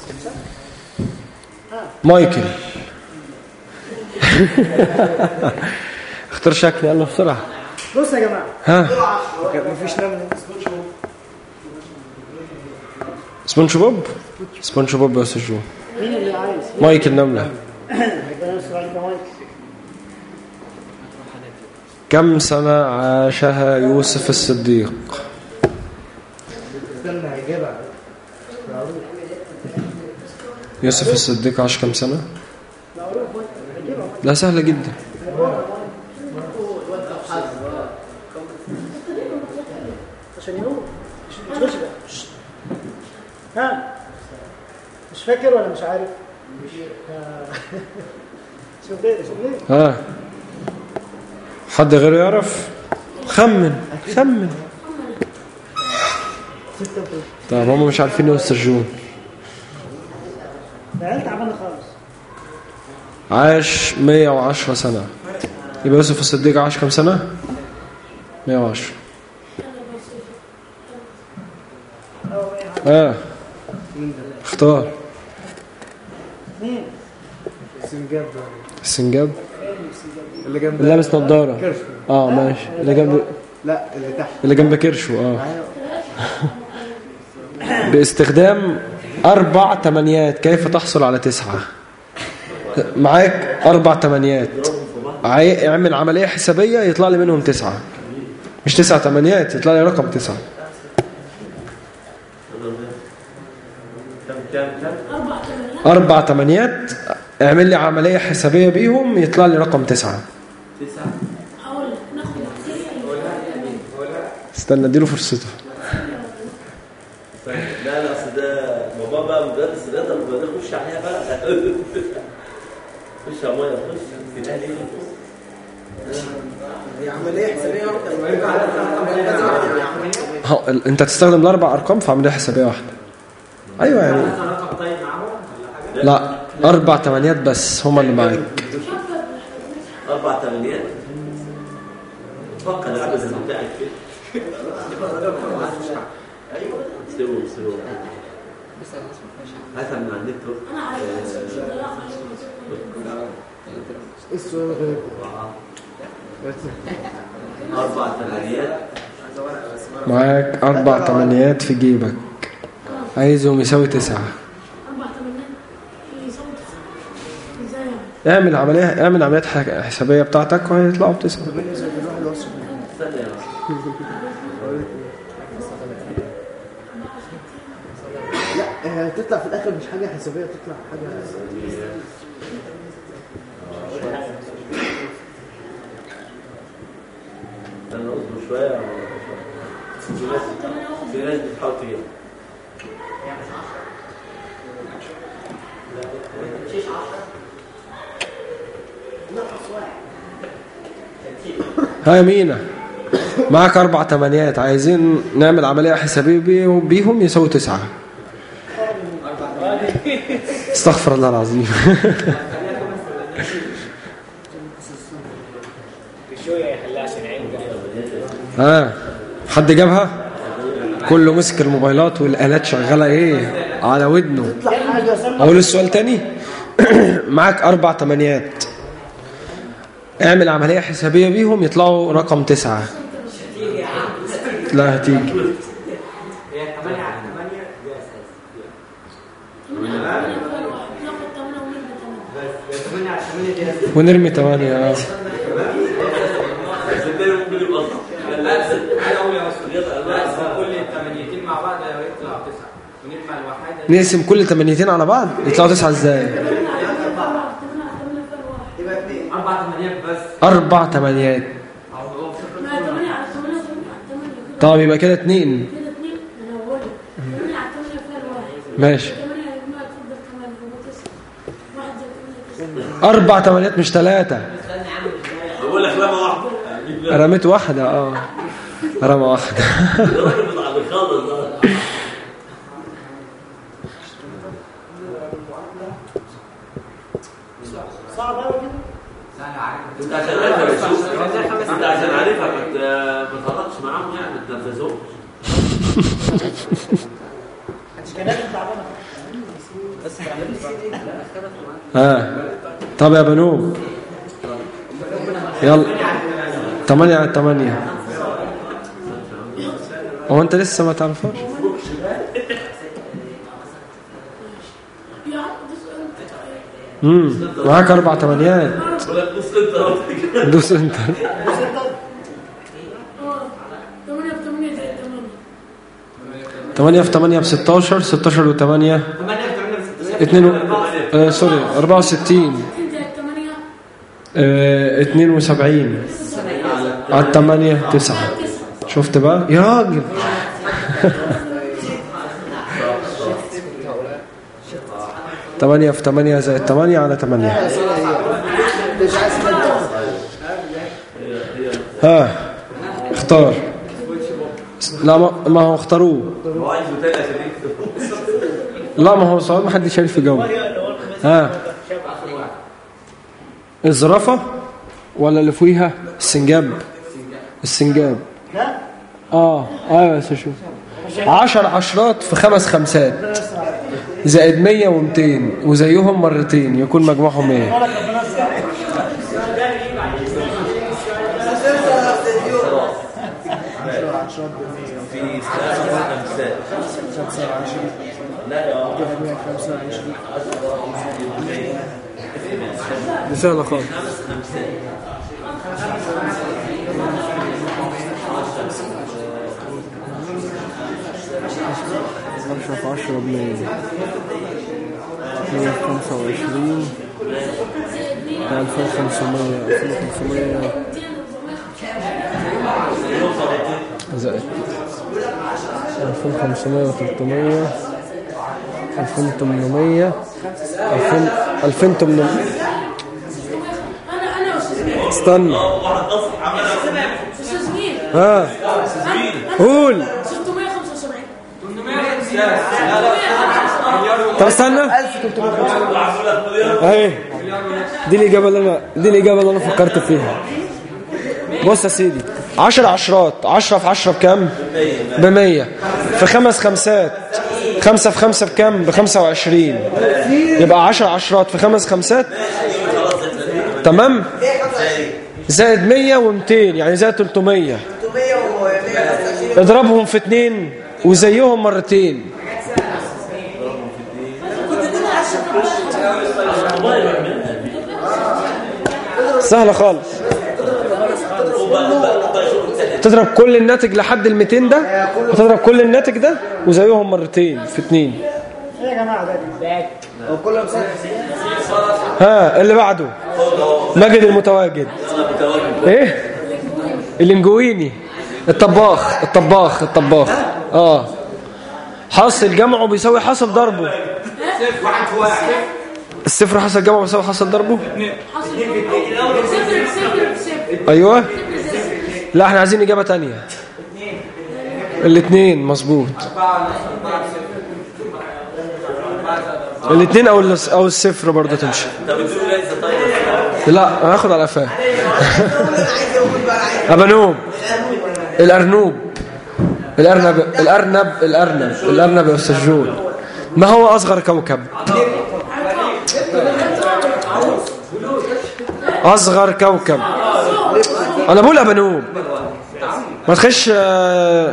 مايكل اختار شكل يلا بسرعة بص يا جماعه ها مفيش نمل سبونج بوب سبونج بوب يا استاذ جو مين اللي عايز مايكل نملة ربنا يستر عليك يا مايك كم سنة عاشها يوسف الصديق استنى هيجيبها يوسف الصديق عاش كم سنة لا سهلة جدا عشان يقول مش مش بقى شت. ها مش فاكر ولا مش عارف آه. شوف ليه شوف ليه ها حد غيره يعرف خمن خمن ستة وتلاتين. طب هم مش عارفين ايه استاذ جو العيال تعبانه خالص عاش 110 سنة يبقى يوسف الصديق عاش كم سنة 110 اه اختار مين سنجاب السنجاب اللي جنب اللي لابس نظارة كرش اه ماشي اللي جنب لا اللي تحت اللي جنب كرشه اه باستخدام أربع تمانيات كيف تحصل على تسعة معاك أربع تمانيات عاي- اعمل عملية حسابية يطلع لي منهم تسعة مش تسعة تمانيات يطلع لي رقم تسعة أربع تمانيات اعمل لي عملية حسابية بيهم يطلع لي رقم تسعة استنى اديله فرصته لا لا اصل ده بابا بقى مدرس رياضه بقى خش عليها بقى خش على ميه خش في الاهلي هي عمليه حسابيه واحده ها ال- انت تستخدم الاربع ارقام في عمليه حسابيه واحده ايوه يعني لا اربع تمانيات بس هما اللي معاك اربع تمانيات فكر العبث بتاعك كده ايوه سيبه سيبه هاتها من على النت ايه السؤال غير اربع تمانيات معاك اربع تمانيات في جيبك عايزهم يساوي تسعة اعمل عملية اعمل عمليات ح- حسابية بتاعتك وهيطلعوا بتسعة استنى يا لا هي هتطلع في الاخر مش حاجه حسابيه تطلع حاجه انا اصبر شويه في ناس في ناس بتحاول تجيب ها يا مينا معاك اربع تمانيات عايزين نعمل عملية حسابية بيه- بيهم يساوي تسعة استغفر الله العظيم ها حد جابها كله مسك الموبايلات والآلات شغالة ايه على ودنه تطلع حاجه سمع اقول السؤال تاني معاك اربع تمانيات اعمل عملية حسابية بيهم يطلعوا رقم تسعة لا هتيجي ونرمي تمانية آه. صدقني ممكن يبقى اصعب كل الثمانيتين مع بعض يطلع تسعة ونجمع الوحيدة نقسم كل تمانيتين على بعض يطلعوا تسعة ازاي أربع ثمانيات بس اربع تمانيات طب يبقى كده اتنين ماشي اربع تمانيات مش ثلاثة بقول لك رمى واحده رميت واحدة اه رمى واحدة الراجل بتاع بيخلص ده صعب قوي كده انت عشان عارفها بتشوف انت عشان عارفها بت- ما تغلطش معاهم يعني ما تنفذهمش كانت تعبانه ها طب يا بنوب يلا تمانية على تمانية هو انت لسه ما تعرفهاش امم معاك اربع تمانيات دوس انت ثمانية بثمانية زائد ثمانية تمانية في تمانية بستاشر ستاشر وتمانية 8 في 8 ب 16 اتنين و... آه سوري اربعة وستين زائد ثمانية آه اتنين وسبعين على التمانية تسعة شفت بقى يا راجل تمانية في تمانية زائد تمانية على تمانية مش عايز تنطق. ها اختار لا ما, ما هو اختاروه هو عايزه تاني عشان يكتب لا ما هو سؤال ما حدش عارف يجاوب ها الزرافة ولا اللي فوقيها السنجاب السنجاب لا اه ايوه يا شوف عشر عشرات في خمس خمسات زائد مية ومتين وزيهم مرتين يكون مجموعهم ايه في ثلاثة خمسات لا يا دي سهلة خالص عشرة في عشرة بمية مية خمسة وعشرين ألفين خمسمية ألفين خمسمية زائد ألفين خمسمية وتلتمية ألفين تمنمية ألفين ألفين تمنمية أنا أنا أستاذ مين؟ استنى أستاذ مين؟ ها قول 675 طب استنى 1355 اهي دي الاجابه اللي انا دي الاجابه اللي انا فكرت فيها بص يا سيدي 10 عشرات 10 في 10 بكام ب 100 في خمس خمسات 5 في 5 بكام ب 25 يبقى 10 عشرات في خمس خمسات تمام زائد 100 و200 يعني زائد 300 اضربهم في اتنين وزيهم مرتين سهلة خالص تضرب كل الناتج لحد ال 200 ده وتضرب كل الناتج ده وزيهم مرتين في اتنين ايه يا جماعه ده هو كله مسافر ها اللي بعده ماجد المتواجد ايه اللينجويني الطباخ الطباخ الطباخ اه حاصل جمعه بيساوي حاصل ضربه الصفر حاصل جمعه بيساوي حاصل ضربه صفر صفر صفر ايوه لا احنا عايزين اجابه تانية الاثنين مظبوط الاثنين او الس- او الصفر برضه تمشي طب بتقولوا ليس طيب لا هاخد على قفاه ابنوب الارنوب الارنب الارنب الارنب الارنب يا استاذ جول ما هو اصغر كوكب اصغر كوكب انا بقول ابنوب ما تخش آه،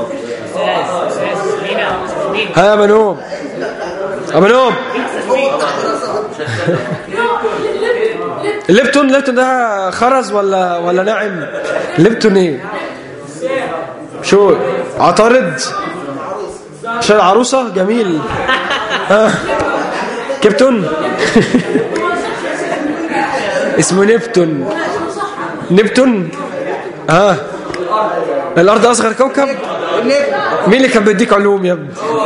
ها يا بنوب ابنوب الليبتون الليبتون ده خرز ولا ولا ناعم الليبتون ايه شو عطارد عشان العروسه جميل ها كبتون اسمه نبتون نبتون ها الارض اصغر كوكب مين اللي كان بيديك علوم يا ابني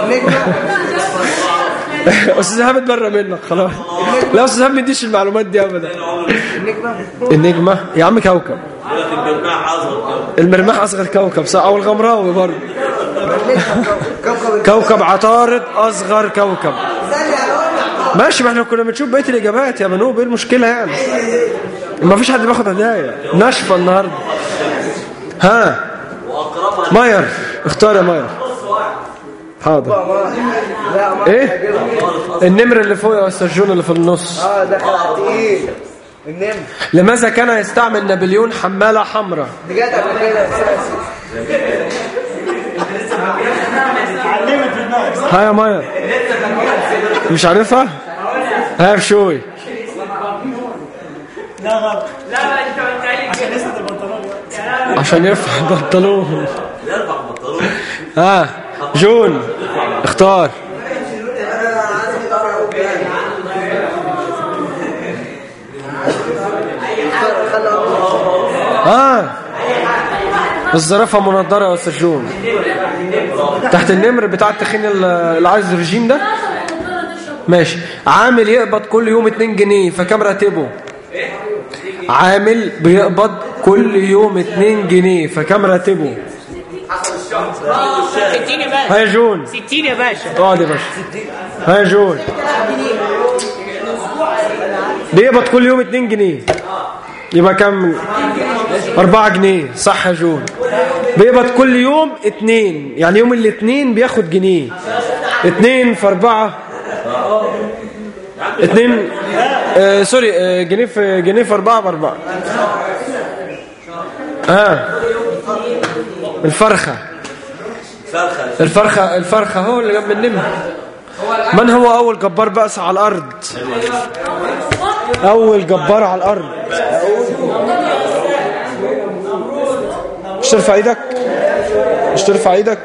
استاذ ايهاب اتبرى منك خلاص لا استاذ ايهاب ما يديش المعلومات دي ابدا النجمه يا عم كوكب يقول لك المرماح اصغر المرماح اصغر كوكب صح او الغمراوي برضه كوكب كوكب عطارد اصغر كوكب ماشي ما احنا كنا بنشوف بقيه الاجابات يا منوب ايه المشكله يعني ما فيش حد بياخد هدايا ناشفه النهارده ها واقربها ماير اختار يا ماير حاضر لا ما ايه النمر اللي فوق يا استاذ جون اللي في النص اه ده كان تقيل النمر لماذا كان يستعمل نابليون حمالة حمراء دي جت قبل كده اساسي علمت في دماغك صح؟ ها يا مايا مش عارفها ها بشوي لا غلط لا لا انت قلت عليك عشان لسه البنطلون عشان يرفع بنطلون يرفع بنطلون ها جون اختار ها الزرافة منضرة يا استاذ جون تحت النمر بتاع التخين ال- اللي عايز الرجيم ده ماشي عامل يقبض كل يوم 2 جنيه فكم راتبه عامل بيقبض كل يوم 2 جنيه فكم راتبه 60 يا باشا ها يا جون 60 يا باشا اقعد يا باشا ها يا جون بيقبض كل يوم 2 جنيه يبقى كم 4 جنيه صح يا جون بيقبض كل يوم 2 يعني يوم الاثنين بياخد جنيه 2 في 4 2 آه سوري آه جنيه في جنيه في 4 ب 4 ها الفرخه فرخه الفرخة الفرخة هو اللي جنب النمر من هو أول جبار بأس على الأرض أول جبار على الأرض مش ترفع ايدك مش ترفع ايدك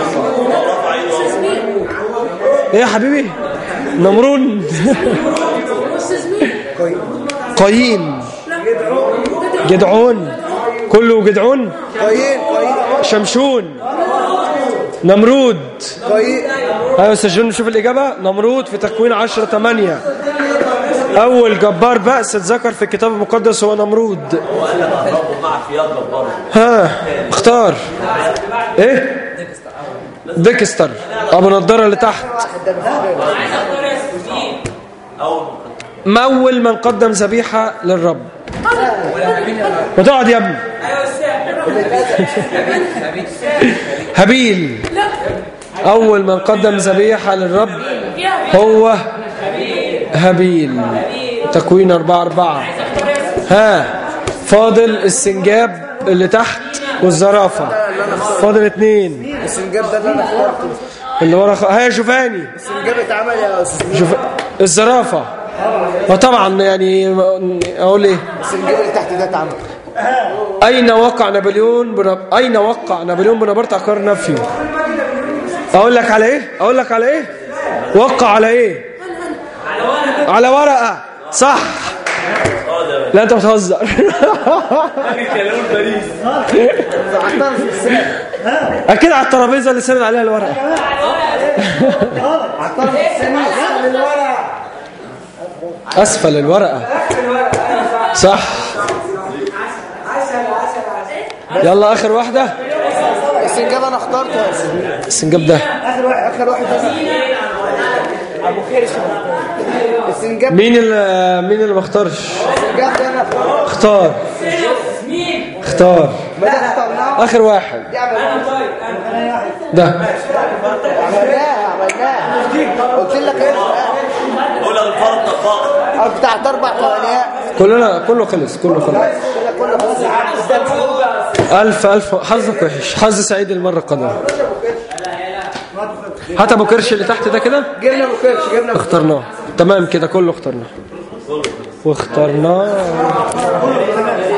ايه يا حبيبي نمرون استاذ مين؟ قايين جدعون كله جدعون قايين قايين شمشون نمرود قايين ايوه استاذ جون نشوف الاجابه نمرود في تكوين 10 8 اول جبار بأس اتذكر في الكتاب المقدس هو نمرود وقال لك الرب معك يا جبار ها اختار ايه ديكستر ابو نضاره اللي تحت مول من قدم ذبيحه للرب وتقعد يا ابني هابيل اول من قدم ذبيحه للرب هو هابيل تكوين أربعة أربعة ها فاضل السنجاب اللي تحت والزرافة فاضل اتنين السنجاب ده اللي انا اخترته اللي ورا خ... ها شوفاني السنجاب اتعمل يا استاذ شوف الزرافة وطبعا يعني اقول ايه السنجاب اللي تحت ده اتعمل اين وقع نابليون بنب... اين وقع نابليون بونابرت عقار نفيه اقول لك على ايه اقول لك على ايه وقع على ايه على ورقه صح لا انت بتهزر عطار في السنة اكيد على الترابيزه اللي سند عليها الورقه عطار في السنة من الورق اسفل الورقه صح يلا اخر واحده السنجاب انا اخترته يا استاذ السنجاب ده اخر واحد اخر واحد ده ابو خير اسمه السنجاب مين اللي مين اللي ما اختارش السنجاب ده انا اخترته اختار اختار ما ده اخترناه اخر واحد دي عملناه ده عملناه عملناه قلت لك ايه اقول لك الفرق طباق بتاعت اربع ثوانيات كلنا كله خلص كله خلص كده كله خلاص ألف ألف حظك وحش حظ سعيد المرة القادمة هات أبو كرش اللي تحت ده كده جبنا ابو كرش جبنا ابو اخترناه تمام كده كله اخترناه واخترناه